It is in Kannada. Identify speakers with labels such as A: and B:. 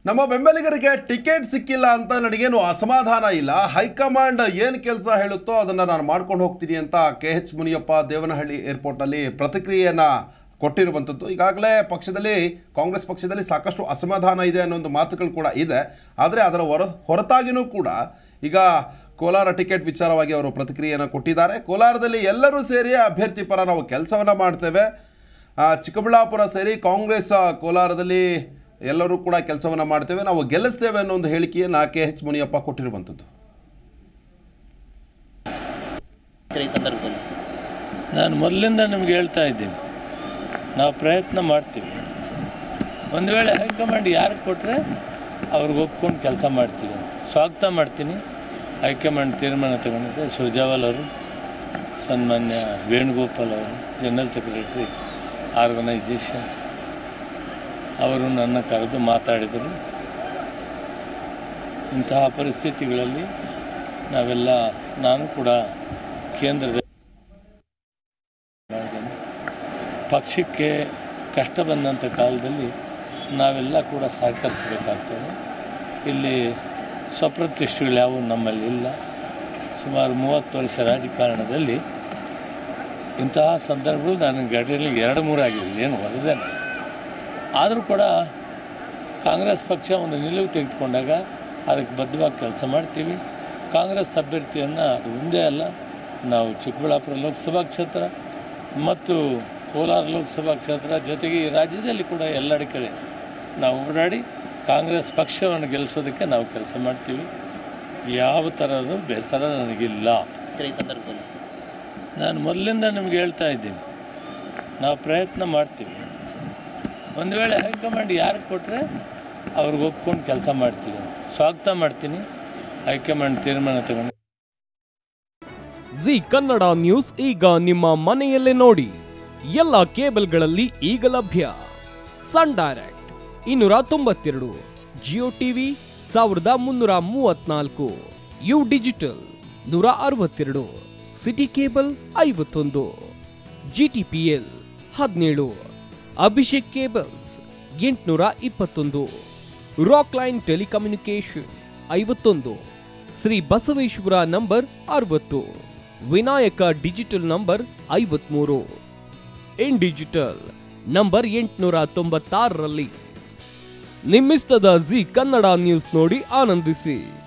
A: ನಮ್ಮ ಬೆಂಬಲಿಗರಿಗೆ ಟಿಕೆಟ್ ಸಿಕ್ಕಿಲ್ಲ ಅಂತ ನನಗೇನು ಅಸಮಾಧಾನ ಇಲ್ಲ ಹೈಕಮಾಂಡ್ ಏನು ಕೆಲಸ ಹೇಳುತ್ತೋ ಅದನ್ನು ನಾನು ಮಾಡ್ಕೊಂಡು ಹೋಗ್ತೀನಿ ಅಂತ ಕೆ ಎಚ್ ಮುನಿಯಪ್ಪ ದೇವನಹಳ್ಳಿ ಏರ್ಪೋರ್ಟಲ್ಲಿ ಪ್ರತಿಕ್ರಿಯೆಯನ್ನು ಕೊಟ್ಟಿರುವಂಥದ್ದು ಈಗಾಗಲೇ ಪಕ್ಷದಲ್ಲಿ ಕಾಂಗ್ರೆಸ್ ಪಕ್ಷದಲ್ಲಿ ಸಾಕಷ್ಟು ಅಸಮಾಧಾನ ಇದೆ ಅನ್ನೋ ಒಂದು ಮಾತುಗಳು ಕೂಡ ಇದೆ ಆದರೆ ಅದರ ಹೊರ ಹೊರತಾಗಿಯೂ ಕೂಡ ಈಗ ಕೋಲಾರ ಟಿಕೆಟ್ ವಿಚಾರವಾಗಿ ಅವರು ಪ್ರತಿಕ್ರಿಯೆಯನ್ನು ಕೊಟ್ಟಿದ್ದಾರೆ ಕೋಲಾರದಲ್ಲಿ ಎಲ್ಲರೂ ಸೇರಿ ಅಭ್ಯರ್ಥಿ ಪರ ನಾವು ಕೆಲಸವನ್ನು ಮಾಡ್ತೇವೆ ಆ, ಚಿಕ್ಕಬಳ್ಳಾಪುರ ಸೇರಿ ಕಾಂಗ್ರೆಸ್ ಆ, ಕೋಲಾರದಲ್ಲಿ ಎಲ್ಲರೂ ಕೂಡ ಕೆಲಸವನ್ನು ಮಾಡ್ತೇವೆ ನಾವು ಗೆಲ್ಲಿಸ್ತೇವೆ ಅನ್ನೋ ಒಂದು ಹೇಳಿಕೆಯನ್ನು ಕೆ ಎಚ್ ಮುನಿಯಪ್ಪ ಕೊಟ್ಟಿರುವಂಥದ್ದು
B: ಈ ಸಂದರ್ಭದಲ್ಲಿ
C: ನಾನು ಮೊದಲಿಂದ ನಿಮ್ಗೆ ಹೇಳ್ತಾ ಇದ್ದೀನಿ ನಾವು ಪ್ರಯತ್ನ ಮಾಡ್ತೀವಿ ಒಂದು ವೇಳೆ ಹೈಕಮಾಂಡ್ ಯಾರು ಕೊಟ್ಟರೆ ಅವ್ರಿಗೆ ಒಪ್ಕೊಂಡು ಕೆಲಸ ಮಾಡ್ತೀವಿ ಸ್ವಾಗತ ಮಾಡ್ತೀನಿ ಹೈಕಮಾಂಡ್ ತೀರ್ಮಾನ ತಗೊಂಡಿದ್ದೆ ಸುರ್ಜಾವಾಲ್ ಅವರು ಸನ್ಮಾನ್ಯ ವೇಣುಗೋಪಾಲ್ ಅವರು ಜನರಲ್ ಸೆಕ್ರೆಟರಿ ಆರ್ಗನೈಜೇಷನ್ ಅವರು ನನ್ನ ಕರೆದು ಮಾತಾಡಿದರು ಇಂತಹ ಪರಿಸ್ಥಿತಿಗಳಲ್ಲಿ ನಾವೆಲ್ಲ ನಾನು ಕೂಡ ಕೇಂದ್ರದ ಮಾಡಿದ್ದೇನೆ ಪಕ್ಷಕ್ಕೆ ಕಷ್ಟ ಬಂದಂಥ ಕಾಲದಲ್ಲಿ ನಾವೆಲ್ಲ ಕೂಡ ಸಹಕರಿಸಬೇಕಾಗ್ತದೆ ಇಲ್ಲಿ ಸ್ವಪ್ರತಿಷ್ಠೆಗಳು ಯಾವುವು ನಮ್ಮಲ್ಲಿ ಇಲ್ಲ ಸುಮಾರು ಮೂವತ್ತು ವರ್ಷ ರಾಜಕಾರಣದಲ್ಲಿ ಇಂತಹ ಸಂದರ್ಭಗಳು ನಾನು ಘಟನೆಯಲ್ಲಿ ಎರಡು ಮೂರು ಆಗಿವೆ ಏನು ಹೊಸದೇನೆ ಆದರೂ ಕೂಡ ಕಾಂಗ್ರೆಸ್ ಪಕ್ಷ ಒಂದು ನಿಲುವು ತೆಗೆದುಕೊಂಡಾಗ ಅದಕ್ಕೆ ಬದ್ಧವಾಗಿ ಕೆಲಸ ಮಾಡ್ತೀವಿ ಕಾಂಗ್ರೆಸ್ ಅಭ್ಯರ್ಥಿಯನ್ನು ಅದು ಒಂದೇ ಅಲ್ಲ ನಾವು ಚಿಕ್ಕಬಳ್ಳಾಪುರ ಲೋಕಸಭಾ ಕ್ಷೇತ್ರ ಮತ್ತು ಕೋಲಾರ ಲೋಕಸಭಾ ಕ್ಷೇತ್ರ ಜೊತೆಗೆ ಈ ರಾಜ್ಯದಲ್ಲಿ ಕೂಡ ಎಲ್ಲೆಡೆ ಕಡೆ ನಾವು ಓಡಾಡಿ ಕಾಂಗ್ರೆಸ್ ಪಕ್ಷವನ್ನು ಗೆಲ್ಲಿಸೋದಕ್ಕೆ ನಾವು ಕೆಲಸ ಮಾಡ್ತೀವಿ ಯಾವ ಥರದ ಬೇಸರ ನನಗಿಲ್ಲ
B: ಈ ಸಂದರ್ಭದಲ್ಲಿ
C: ನಾನು ಮೊದಲಿಂದ ನಿಮ್ಗೆ ಹೇಳ್ತಾ ಇದ್ದೀನಿ ನಾವು ಪ್ರಯತ್ನ ಮಾಡ್ತೀವಿ ಒಂದು ವೇಳೆ ಹೈಕಮಾಂಡ್ ಯಾರು ಕೊಟ್ಟರೆ ಅವ್ರಿಗೆ ಒಪ್ಕೊಂಡು ಕೆಲಸ ಮಾಡ್ತೀವಿ ಸ್ವಾಗತ ಮಾಡ್ತೀನಿ ಹೈಕಮಾಂಡ್ ತೀರ್ಮಾನ ತಗೊಂಡು
D: ಜಿ ಕನ್ನಡ ನ್ಯೂಸ್ ಈಗ ನಿಮ್ಮ ಮನೆಯಲ್ಲೇ ನೋಡಿ ಎಲ್ಲ ಕೇಬಲ್ಗಳಲ್ಲಿ ಈಗ ಲಭ್ಯ ಸನ್ ಡೈರೆಕ್ಟ್ ಇನ್ನೂರ ತೊಂಬತ್ತೆರಡು ಜಿಯೋ ಟಿವಿ ಸಾವಿರದ ಮುನ್ನೂರ ಮೂವತ್ನಾಲ್ಕು ಯು ಡಿಜಿಟಲ್ ನೂರ ಅರವತ್ತೆರಡು ಸಿಟಿ ಕೇಬಲ್ ಐವತ್ತೊಂದು ಜಿಟಿಪಿಎಲ್ ಹದಿನೇಳು ಅಭಿಷೇಕ್ ಕೇಬಲ್ಸ್ ಎಂಟುನೂರ ಇಪ್ಪತ್ತೊಂದು ರಾಕ್ ಲೈನ್ ಟೆಲಿಕಮ್ಯುನಿಕೇಶನ್ ಐವತ್ತೊಂದು ಶ್ರೀ ಬಸವೇಶ್ವರ ನಂಬರ್ ಅರವತ್ತು ವಿನಾಯಕ ಡಿಜಿಟಲ್ ನಂಬರ್ ಐವತ್ಮೂರು ಇನ್ ಡಿಜಿಟಲ್ ನಂಬರ್ ಎಂಟುನೂರ ತೊಂಬತ್ತಾರರಲ್ಲಿ ನಿಮ್ಮಿಸ್ತದ ಜಿ ಕನ್ನಡ ನ್ಯೂಸ್ ನೋಡಿ ಆನಂದಿಸಿ